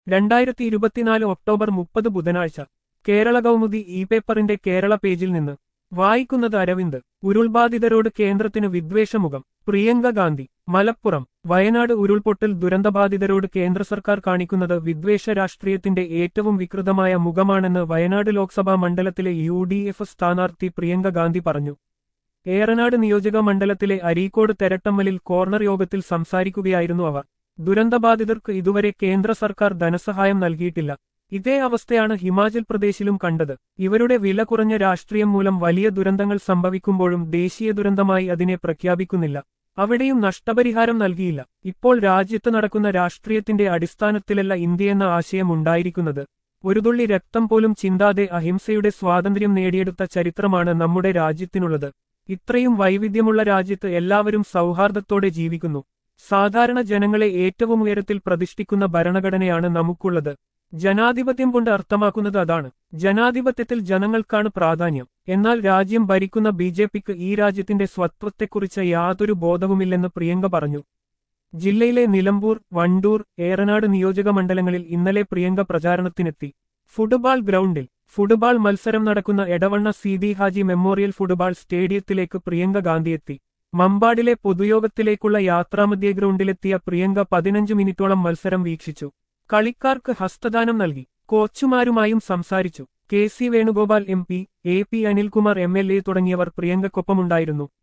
രണ്ടായിരത്തി ഇരുപത്തിനാല് ഒക്ടോബർ മുപ്പത് ബുധനാഴ്ച കേരള കൗമുദി ഇ പേപ്പറിന്റെ കേരള പേജിൽ നിന്ന് വായിക്കുന്നത് അരവിന്ദ് ഉരുൾബാധിതരോട് കേന്ദ്രത്തിന് വിദ്വേഷമുഖം പ്രിയങ്ക ഗാന്ധി മലപ്പുറം വയനാട് ഉരുൾപൊട്ടൽ ദുരന്തബാധിതരോട് കേന്ദ്ര സർക്കാർ കാണിക്കുന്നത് വിദ്വേഷ രാഷ്ട്രീയത്തിന്റെ ഏറ്റവും വികൃതമായ മുഖമാണെന്ന് വയനാട് ലോക്സഭാ മണ്ഡലത്തിലെ യു ഡി എഫ് സ്ഥാനാർത്ഥി പ്രിയങ്ക ഗാന്ധി പറഞ്ഞു ഏറനാട് നിയോജക മണ്ഡലത്തിലെ അരീക്കോട് തെരട്ടമ്മലിൽ കോർണർ യോഗത്തിൽ സംസാരിക്കുകയായിരുന്നു അവർ ദുരന്തബാധിതർക്ക് ഇതുവരെ കേന്ദ്ര സർക്കാർ ധനസഹായം നൽകിയിട്ടില്ല ഇതേ അവസ്ഥയാണ് ഹിമാചൽ പ്രദേശിലും കണ്ടത് ഇവരുടെ വില കുറഞ്ഞ രാഷ്ട്രീയം മൂലം വലിയ ദുരന്തങ്ങൾ സംഭവിക്കുമ്പോഴും ദേശീയ ദുരന്തമായി അതിനെ പ്രഖ്യാപിക്കുന്നില്ല അവിടെയും നഷ്ടപരിഹാരം നൽകിയില്ല ഇപ്പോൾ രാജ്യത്ത് നടക്കുന്ന രാഷ്ട്രീയത്തിന്റെ അടിസ്ഥാനത്തിലല്ല ഇന്ത്യയെന്ന ആശയം ഉണ്ടായിരിക്കുന്നത് ഒരു തുള്ളി രക്തം പോലും ചിന്താതെ അഹിംസയുടെ സ്വാതന്ത്ര്യം നേടിയെടുത്ത ചരിത്രമാണ് നമ്മുടെ രാജ്യത്തിനുള്ളത് ഇത്രയും വൈവിധ്യമുള്ള രാജ്യത്ത് എല്ലാവരും സൗഹാർദ്ദത്തോടെ ജീവിക്കുന്നു സാധാരണ ജനങ്ങളെ ഏറ്റവും ഉയരത്തിൽ പ്രതിഷ്ഠിക്കുന്ന ഭരണഘടനയാണ് നമുക്കുള്ളത് ജനാധിപത്യം കൊണ്ട് അർത്ഥമാക്കുന്നത് അതാണ് ജനാധിപത്യത്തിൽ ജനങ്ങൾക്കാണ് പ്രാധാന്യം എന്നാൽ രാജ്യം ഭരിക്കുന്ന ബി ജെ പിക്ക് ഈ രാജ്യത്തിന്റെ സ്വത്വത്തെക്കുറിച്ച് യാതൊരു ബോധവുമില്ലെന്ന് പ്രിയങ്ക പറഞ്ഞു ജില്ലയിലെ നിലമ്പൂർ വണ്ടൂർ ഏറനാട് നിയോജക മണ്ഡലങ്ങളിൽ ഇന്നലെ പ്രിയങ്ക പ്രചാരണത്തിനെത്തി ഫുട്ബോൾ ഗ്രൗണ്ടിൽ ഫുട്ബോൾ മത്സരം നടക്കുന്ന എടവണ്ണ സീതി ഹാജി മെമ്മോറിയൽ ഫുട്ബോൾ സ്റ്റേഡിയത്തിലേക്ക് പ്രിയങ്ക ഗാന്ധിയെത്തി മമ്പാടിലെ പൊതുയോഗത്തിലേക്കുള്ള യാത്രാമധ്യ ഗ്രൗണ്ടിലെത്തിയ പ്രിയങ്ക പതിനഞ്ച് മിനിറ്റോളം മത്സരം വീക്ഷിച്ചു കളിക്കാർക്ക് ഹസ്തദാനം നൽകി കോച്ചുമാരുമായും സംസാരിച്ചു K C Venugopal M P A P Anilkumar M L A തുടങ്ങിയവർ പ്രിയങ്കക്കൊപ്പമുണ്ടായിരുന്നു